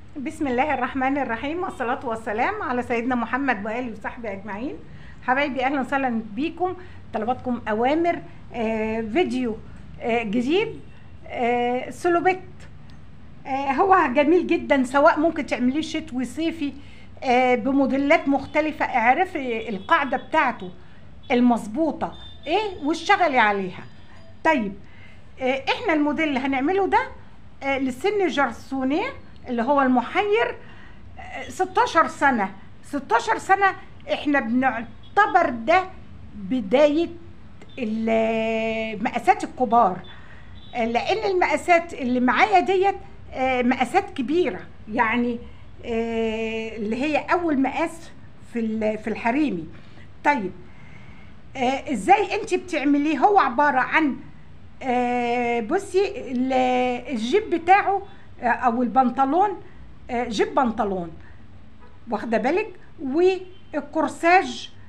بسم الله الرحمن الرحيم والصلاة والسلام على سيدنا محمد وآله وصحبه أجمعين حبايبي أهلا وسهلا بيكم طلباتكم أوامر آه فيديو آه جديد آه سلوبيت آه هو جميل جدا سواء ممكن تعمليه شتوي صيفي آه بموديلات مختلفة اعرفي القاعدة بتاعته المظبوطة ايه واشتغلي عليها طيب آه احنا الموديل اللي هنعمله ده آه للسن جرسونيه اللي هو المحير 16 سنة 16 سنة احنا بنعتبر ده بداية المقاسات الكبار لان المقاسات اللي معايا ديت مقاسات كبيرة يعني اللي هي اول مقاس في في الحريمي طيب ازاي انت بتعمليه هو عبارة عن بصي الجيب بتاعه او البنطلون جيب بنطلون واخده بالك والكورساج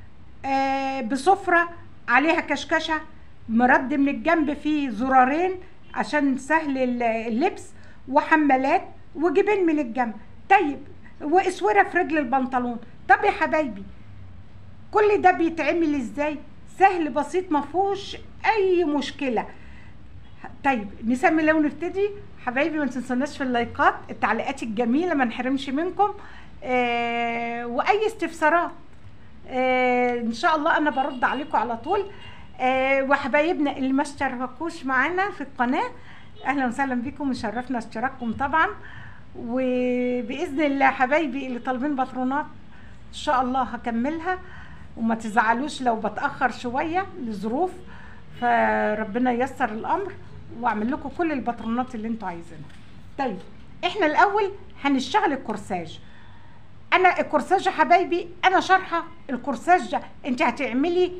بسفره عليها كشكشه مرد من الجنب فيه زرارين عشان سهل اللبس وحمالات وجيبين من الجنب طيب واسوره في رجل البنطلون طب يا حبايبي كل ده بيتعمل ازاي سهل بسيط ما فيهوش اي مشكله طيب نسمي لو نبتدي حبايبي ما تنسوناش في اللايكات التعليقات الجميله ما نحرمش منكم آه واي استفسارات آه ان شاء الله انا برد عليكم على طول آه وحبايبنا اللي ما اشتركوش معانا في القناه اهلا وسهلا بكم وشرفنا اشتراككم طبعا وباذن الله حبايبي اللي طالبين باترونات ان شاء الله هكملها وما تزعلوش لو بتاخر شويه لظروف فربنا ييسر الامر واعمل لكم كل الباترونات اللي انتوا عايزينها طيب احنا الاول هنشتغل الكورساج انا الكورساج يا حبايبي انا شارحه الكورساج ده انت هتعملي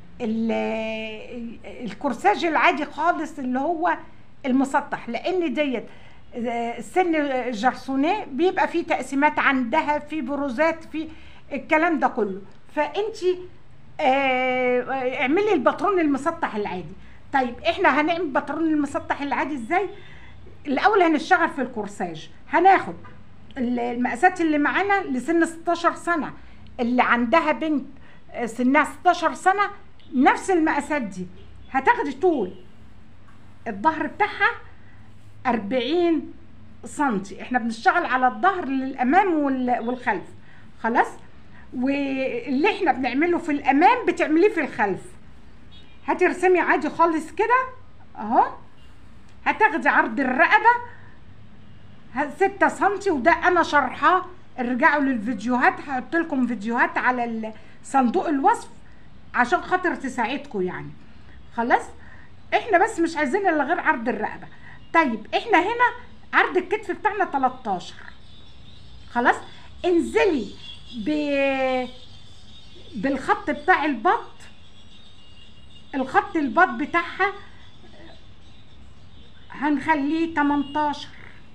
الكورساج العادي خالص اللي هو المسطح لان ديت السن الجرسونيه بيبقى فيه تقسيمات عندها في بروزات في الكلام ده كله فانت اعملي الباترون المسطح العادي طيب احنا هنعمل باترون المسطح العادي ازاي الاول هنشتغل في الكورساج هناخد المقاسات اللي معانا لسن 16 سنه اللي عندها بنت سنها 16 سنه نفس المقاسات دي هتاخدي طول الظهر بتاعها 40 سنتي احنا بنشتغل على الظهر للامام والخلف خلاص واللي احنا بنعمله في الامام بتعمليه في الخلف هترسمي عادي خالص كده اهو هتاخدي عرض الرقبه ستة سنتي وده انا شرحاه ارجعوا للفيديوهات هحط لكم فيديوهات على صندوق الوصف عشان خاطر تساعدكم يعني خلاص احنا بس مش عايزين الا غير عرض الرقبه طيب احنا هنا عرض الكتف بتاعنا 13 خلاص انزلي ب... بالخط بتاع البط الخط البط بتاعها هنخليه 18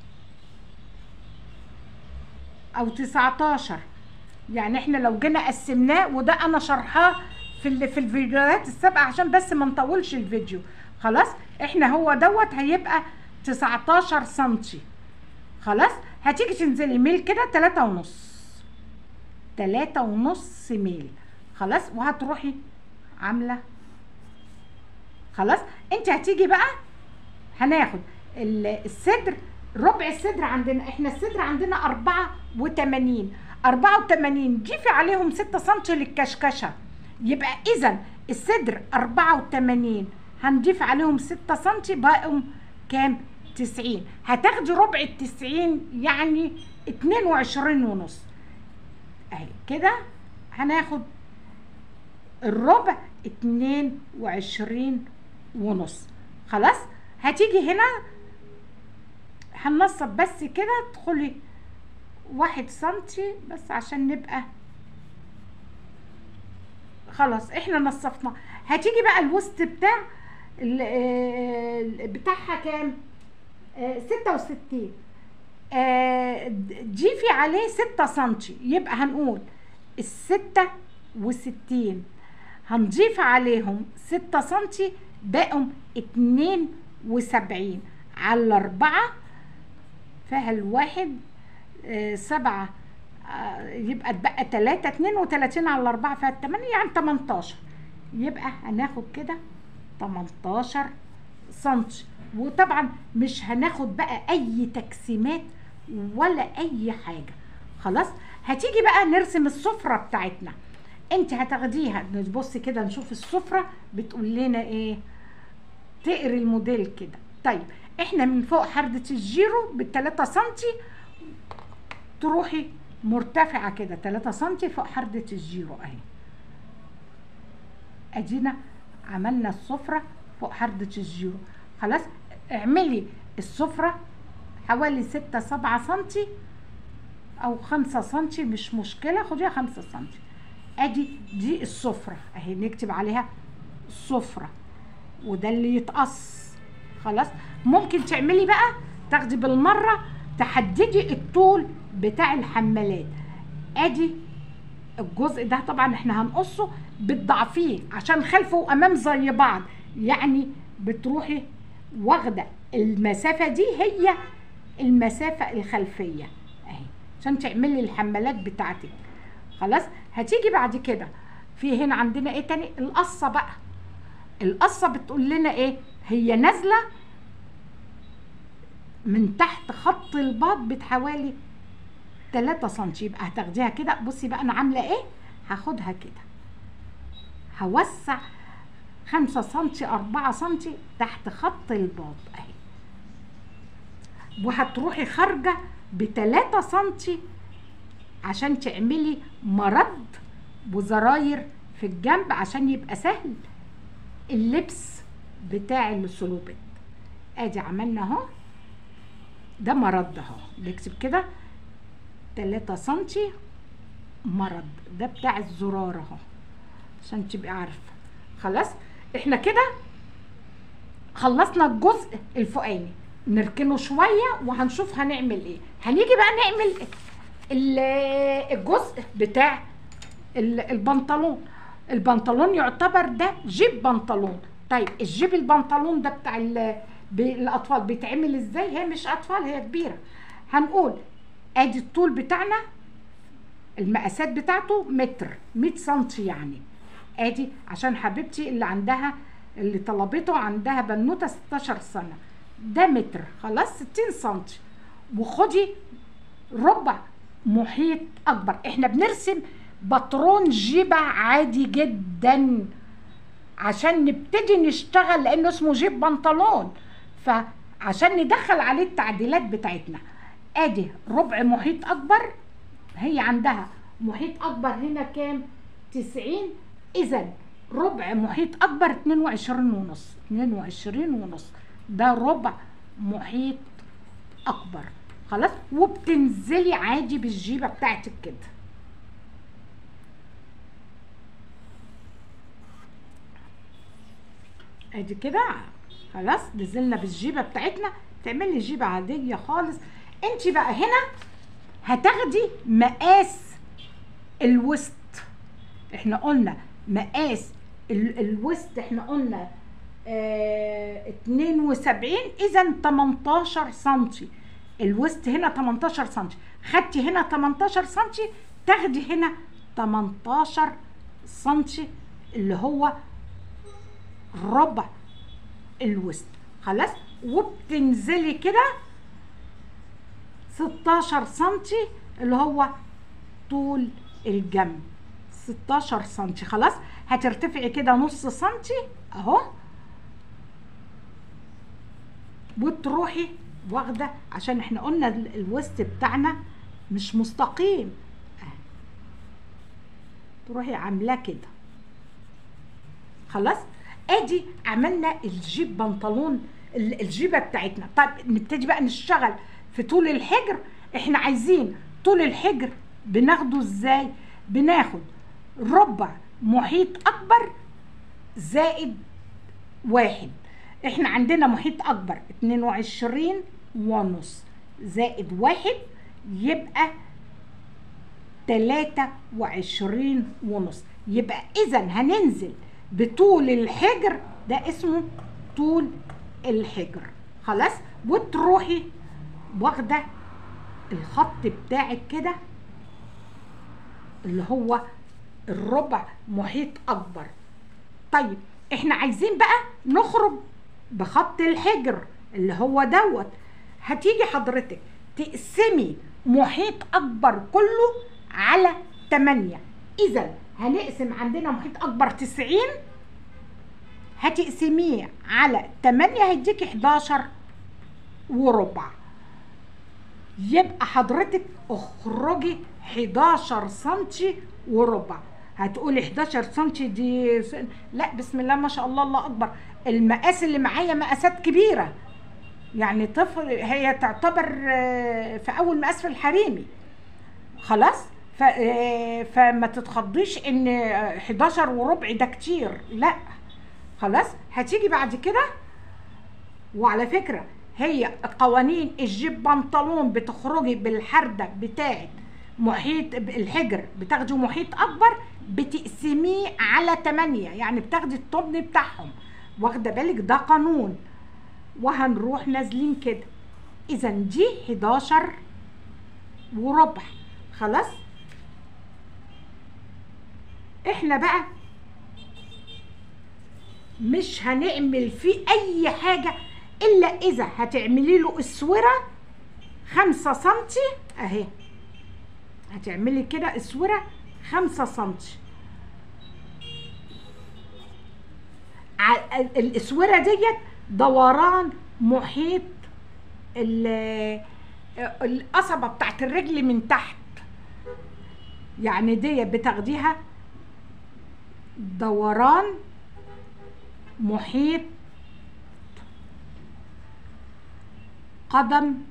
او 19 يعني احنا لو جينا قسمناه وده انا شرحاه في في الفيديوهات السابقه عشان بس ما نطولش الفيديو خلاص احنا هو دوت هيبقى 19 سنتي خلاص هتيجي تنزلي ميل كده 3 ونص تلاتة ونص ميل خلاص وهتروحي عاملة خلاص انت هتيجي بقى هناخد الصدر ربع الصدر عندنا احنا الصدر عندنا أربعة وتمانين أربعة وتمانين ضيفي عليهم ستة سنتي للكشكشة يبقى إذا الصدر أربعة وتمانين هنضيف عليهم ستة سنتي بقوا كام؟ تسعين هتاخدي ربع التسعين يعني اتنين وعشرين ونص اهي كده هناخد الربع اتنين وعشرين ونص خلاص هتيجي هنا هننصب بس كده تدخلي واحد سنتي بس عشان نبقى خلاص احنا نصفنا هتيجي بقى الوسط بتاع بتاعها كام ستة وستين ضيفي عليه ستة سنتي يبقى هنقول الستة وستين هنضيف عليهم ستة سنتي بقوا اتنين وسبعين على الأربعة فيها الواحد آه، سبعة آه، يبقى اتبقى تلاتة اتنين وتلاتين على أربعة فيها التمانية يعني تمنتاشر يبقى هناخد كده تمنتاشر سنتي وطبعا مش هناخد بقى أي تقسيمات ولا أي حاجة خلاص هتيجي بقى نرسم السفرة بتاعتنا انت هتاخديها نبص كده نشوف السفرة بتقول لنا ايه تقري الموديل كده طيب احنا من فوق حردة الجيرو بالتلاتة سنتي تروحي مرتفعة كده تلاتة سنتي فوق حردة الجيرو اهي ادينا عملنا السفرة فوق حردة الجيرو خلاص اعملي السفرة حوالي ستة سبعة سنتي او خمسة سنتي مش مشكلة خديها خمسة سنتي ادي دي السفرة اهي نكتب عليها السفرة وده اللي يتقص خلاص ممكن تعملي بقى تاخدي بالمرة تحددي الطول بتاع الحمالات ادي الجزء ده طبعا احنا هنقصه بتضعفيه عشان خلفه وامام زي بعض يعني بتروحي واخده المسافه دي هي المسافه الخلفيه اهي عشان تعملي الحمالات بتاعتك خلاص هتيجي بعد كده في هنا عندنا ايه تاني القصه بقى القصه بتقول لنا ايه هي نازله من تحت خط الباط بحوالي 3 سم يبقى هتاخديها كده بصي بقى انا عامله ايه هاخدها كده هوسع 5 سم 4 سم تحت خط الباط اهي وهتروحي خارجه ب 3 سم عشان تعملي مرد وزراير في الجنب عشان يبقى سهل اللبس بتاع السلوبت ادي عملنا اهو ده مرد اهو نكتب كده 3 سنتي مرض ده بتاع الزرار اهو عشان تبقي عارفه خلاص احنا كده خلصنا الجزء الفوقاني نركنه شويه وهنشوف هنعمل ايه هنيجي بقى نعمل ال- الجزء بتاع ال- البنطلون البنطلون يعتبر ده جيب بنطلون طيب الجيب البنطلون ده بتاع ال- ب- الاطفال بيتعمل ازاي هي مش اطفال هي كبيره هنقول ادي الطول بتاعنا المقاسات بتاعته متر 100 سنتي يعني ادي عشان حبيبتي اللي عندها اللي طلبته عندها بنوته 16 سنه ده متر خلاص 60 سنتي وخدي ربع محيط اكبر احنا بنرسم باترون جيبه عادي جدا عشان نبتدي نشتغل لانه اسمه جيب بنطلون فعشان ندخل عليه التعديلات بتاعتنا ادي ربع محيط اكبر هي عندها محيط اكبر هنا كام 90 اذا ربع محيط اكبر 22 ونص 22 ونص ده ربع محيط اكبر خلاص وبتنزلي عادي بالجيبه بتاعتك كده ادي كده خلاص نزلنا بالجيبه بتاعتنا تعملي جيبه عاديه خالص انت بقى هنا هتاخدي مقاس الوسط احنا قلنا مقاس ال- الوسط احنا قلنا اه 72 اذا 18 سنتي الوسط هنا 18 سنتي خدتي هنا 18 سنتي تاخدي هنا 18 سنتي اللي هو ربع الوسط خلاص وبتنزلي كده 16 سنتي اللي هو طول الجنب 16 سنتي خلاص هترتفعي كده نص سنتي اهو وتروحي واخده عشان احنا قلنا ال- الوسط بتاعنا مش مستقيم أهي. تروحي عاملاه كده خلاص ادي عملنا الجيب بنطلون ال- الجيبه بتاعتنا طيب نبتدي بقى نشتغل في طول الحجر احنا عايزين طول الحجر بناخده ازاي بناخد ربع محيط اكبر زائد واحد احنا عندنا محيط اكبر 22 ونص زائد واحد يبقى 23 ونص يبقى اذا هننزل بطول الحجر ده اسمه طول الحجر خلاص وتروحي واخده الخط بتاعك كده اللي هو الربع محيط اكبر طيب احنا عايزين بقى نخرج بخط الحجر اللي هو دوت هتيجي حضرتك تقسمي محيط اكبر كله على 8 اذا هنقسم عندنا محيط اكبر 90 هتقسميه على 8 هيديكي 11 وربع يبقى حضرتك اخرجي 11 سنتي وربع هتقولي 11 سنتي دي س... لا بسم الله ما شاء الله الله اكبر المقاس اللي معايا مقاسات كبيره يعني طفل هي تعتبر في اول مقاس في الحريمي خلاص ف... فما تتخضيش ان 11 وربع ده كتير لا خلاص هتيجي بعد كده وعلى فكره هي قوانين الجيب بنطلون بتخرجي بالحرده بتاعت محيط الحجر بتاخدي محيط اكبر بتقسميه على 8 يعني بتاخدي الطبن بتاعهم واخده بالك ده قانون وهنروح نازلين كده اذا دي 11 وربع خلاص احنا بقى مش هنعمل فيه اي حاجه الا اذا هتعملي له اسوره خمسة سنتي اهي هتعملي كده اسوره خمسة سنتي الاسوره ديت دوران محيط القصبه بتاعت الرجل من تحت يعني ديت بتاخديها دوران محيط قدم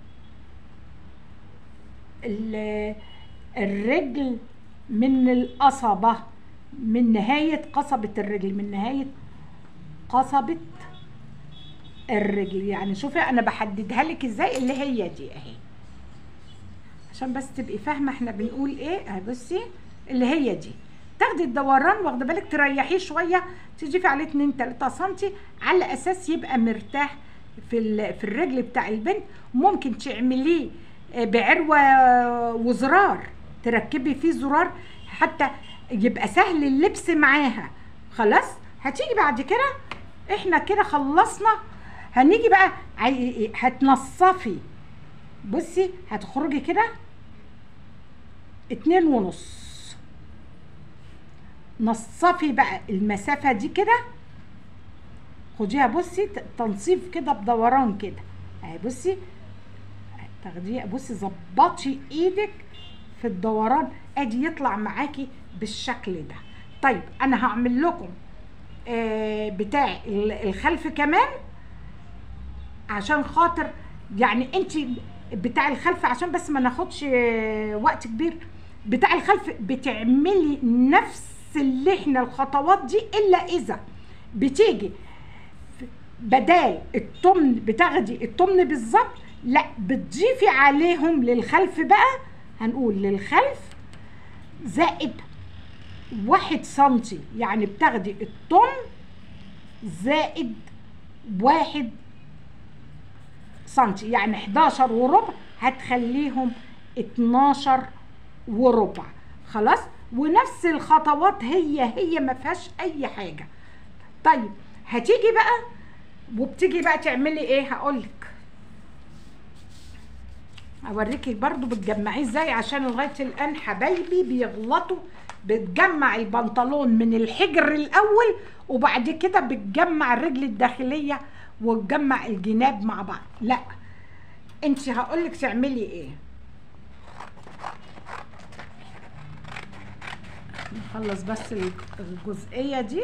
الرجل من القصبة من نهاية قصبة الرجل من نهاية قصبة الرجل يعني شوفي انا بحددها لك ازاي اللي هي دي اهي عشان بس تبقي فاهمه احنا بنقول ايه اهي بصي اللي هي دي تاخدي الدوران واخده بالك تريحيه شويه تضيفي عليه 2 3 سم على اساس يبقى مرتاح في في الرجل بتاع البنت ممكن تعمليه بعروه وزرار تركبي فيه زرار حتى يبقى سهل اللبس معاها خلاص هتيجي بعد كده احنا كده خلصنا هنيجي بقى هتنصفي بصي هتخرجي كده اتنين ونص نصفي بقى المسافة دي كده خديها بصي تنصيف كده بدوران كده اهي بصي تاخديها بصي ظبطي ايدك في الدوران ادي يطلع معاكي بالشكل ده طيب انا هعمل لكم آه بتاع الخلف كمان عشان خاطر يعني انت بتاع الخلف عشان بس ما ناخدش وقت كبير بتاع الخلف بتعملي نفس اللي احنا الخطوات دي الا اذا بتيجي بدال التمن بتاخدي التمن بالظبط لا بتضيفي عليهم للخلف بقى هنقول للخلف زائد واحد سنتي يعني بتاخدي التمن زائد واحد سنتي يعني 11 وربع هتخليهم 12 وربع خلاص ونفس الخطوات هي هي ما فيهاش اي حاجه طيب هتيجي بقى وبتيجي بقى تعملي ايه هقولك اوريكي برضو بتجمعيه ازاي عشان لغايه الان حبايبي بيغلطوا بتجمع البنطلون من الحجر الاول وبعد كده بتجمع الرجل الداخليه وتجمع الجناب مع بعض لا انت هقولك تعملي ايه نخلص بس الجزئيه دي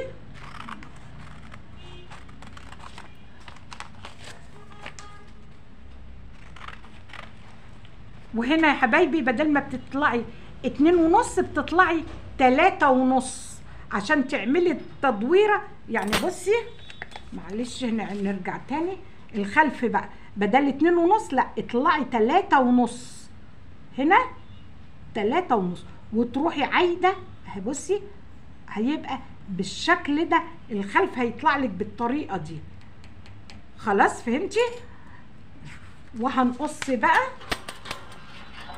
وهنا يا حبايبي بدل ما بتطلعي اتنين ونص بتطلعي تلاتة ونص عشان تعملي التدويرة يعني بصي معلش هنا نرجع تاني الخلف بقى بدل اتنين ونص لا اطلعي تلاتة ونص هنا تلاتة ونص وتروحي عايدة اهي بصي هيبقى بالشكل ده الخلف هيطلع لك بالطريقة دي خلاص فهمتي وهنقص بقى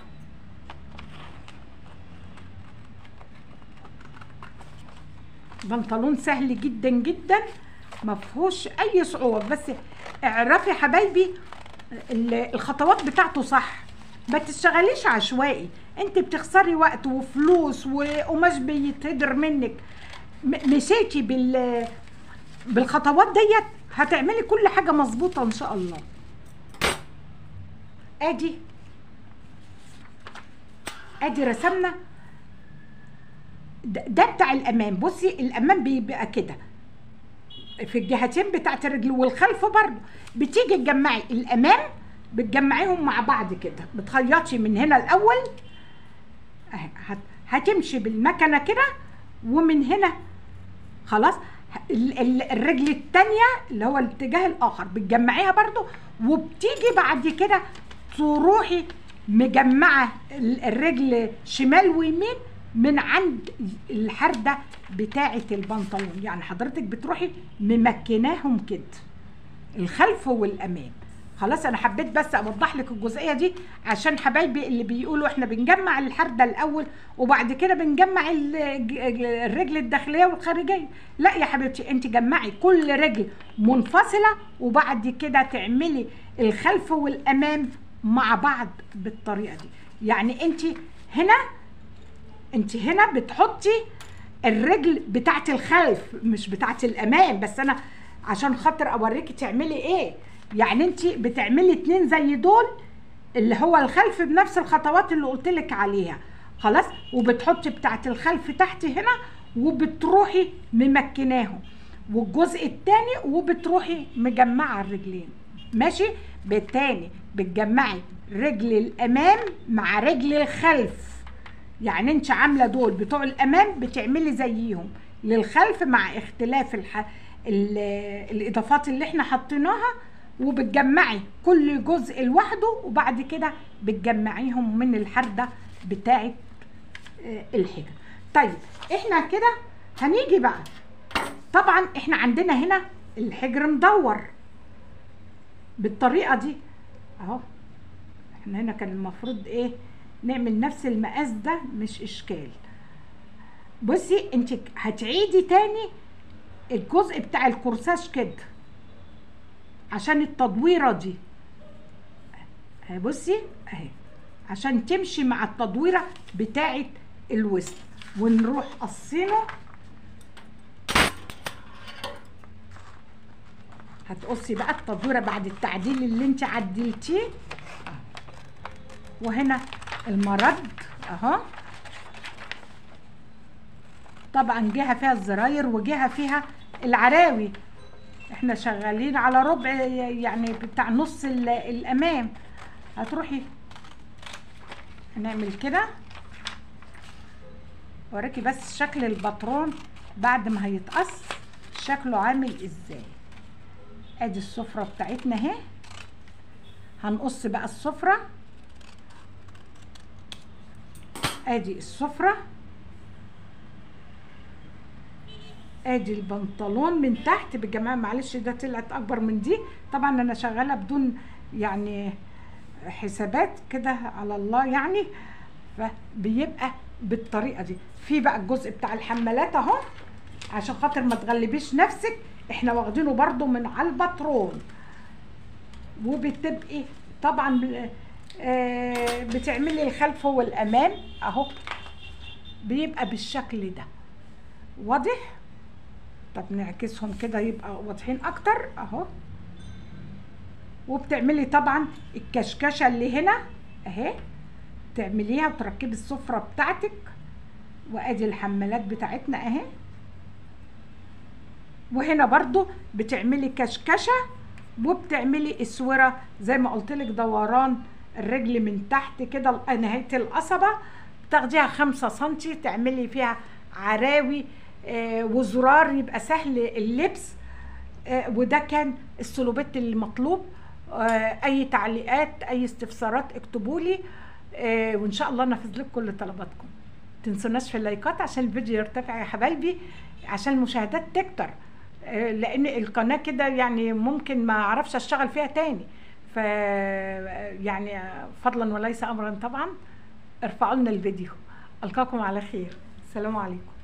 بنطلون سهل جدا جدا ما فيهوش اي صعوبه بس اعرفي يا حبايبي ال- الخطوات بتاعته صح ما تشتغليش عشوائي انت بتخسري وقت وفلوس وقماش بيتهدر منك م- مشيتي بال بالخطوات ديت هتعملي كل حاجه مظبوطه ان شاء الله ادي ادي رسمنا ده ده بتاع الامام بصي الامام بيبقى كده في الجهتين بتاعت الرجل والخلف برضه بتيجي تجمعي الامام بتجمعيهم مع بعض كده بتخيطي من هنا الاول اهي هت- هتمشي بالمكنه كده ومن هنا خلاص ال- ال- الرجل التانية اللي هو الاتجاه الاخر بتجمعيها برضو وبتيجي بعد كده تروحي مجمعه ال- الرجل شمال ويمين من عند الحردة بتاعة البنطلون يعني حضرتك بتروحي ممكناهم كده الخلف والامام خلاص انا حبيت بس اوضح لك الجزئيه دي عشان حبايبي اللي بيقولوا احنا بنجمع الحرده الاول وبعد كده بنجمع ال- ج- الرجل الداخليه والخارجيه لا يا حبيبتي انت جمعي كل رجل منفصله وبعد كده تعملي الخلف والامام مع بعض بالطريقه دي يعني انت هنا انت هنا بتحطي الرجل بتاعت الخلف مش بتاعت الامام بس انا عشان خاطر اوريكي تعملي ايه يعني انت بتعملي اتنين زي دول اللي هو الخلف بنفس الخطوات اللي قلت لك عليها خلاص وبتحطي بتاعت الخلف تحت هنا وبتروحي ممكناهم والجزء التاني وبتروحي مجمعه الرجلين ماشي بالتاني بتجمعي رجل الامام مع رجل الخلف يعني انت عامله دول بتوع الامام بتعملي زيهم للخلف مع اختلاف الح... ال... الاضافات اللي احنا حطيناها وبتجمعي كل جزء لوحده وبعد كده بتجمعيهم من الحرده بتاعه آه، الحجر طيب احنا كده هنيجي بقى طبعا احنا عندنا هنا الحجر مدور بالطريقه دي اهو احنا هنا كان المفروض ايه نعمل نفس المقاس ده مش اشكال بصي انت هتعيدي تاني الجزء بتاع الكورساج كده عشان التدويره دي اهي بصي اهي عشان تمشي مع التدويره بتاعه الوسط ونروح قصينه هتقصي بقى التدويره بعد التعديل اللي انت عدلتيه وهنا المرد اهو طبعا جهه فيها الزراير وجهه فيها العراوي احنا شغالين على ربع يعني بتاع نص ال- الامام هتروحي هنعمل كده اوريكي بس شكل الباترون بعد ما هيتقص شكله عامل ازاي ادي السفره بتاعتنا اهي هنقص بقى السفره ادي السفره ادي البنطلون من تحت بالجماعه معلش ده طلعت اكبر من دي طبعا انا شغاله بدون يعني حسابات كده على الله يعني فبيبقى بالطريقه دي في بقى الجزء بتاع الحمالات اهو عشان خاطر ما تغلبيش نفسك احنا واخدينه برضو من على الباترون وبتبقي طبعا ب- آه، بتعملي الخلف والامام اهو بيبقى بالشكل ده واضح طب نعكسهم كده يبقى واضحين اكتر اهو وبتعملي طبعا الكشكشه اللي هنا اهي تعمليها وتركبي السفره بتاعتك وادي الحمالات بتاعتنا اهي وهنا برضو بتعملي كشكشه وبتعملي اسوره زي ما قلت لك دوران الرجل من تحت كده ل- نهايه القصبه بتاخديها خمسة سنتي تعملي فيها عراوي آه وزرار يبقى سهل اللبس آه وده كان السلوبيت المطلوب آه اي تعليقات اي استفسارات اكتبوا لي آه وان شاء الله نفذ لكم كل طلباتكم تنسوناش في اللايكات عشان الفيديو يرتفع يا حبايبي عشان المشاهدات تكتر آه، لان القناه كده يعني ممكن ما اعرفش اشتغل فيها تاني ف يعني فضلا وليس امرا طبعا ارفعوا لنا الفيديو القاكم على خير السلام عليكم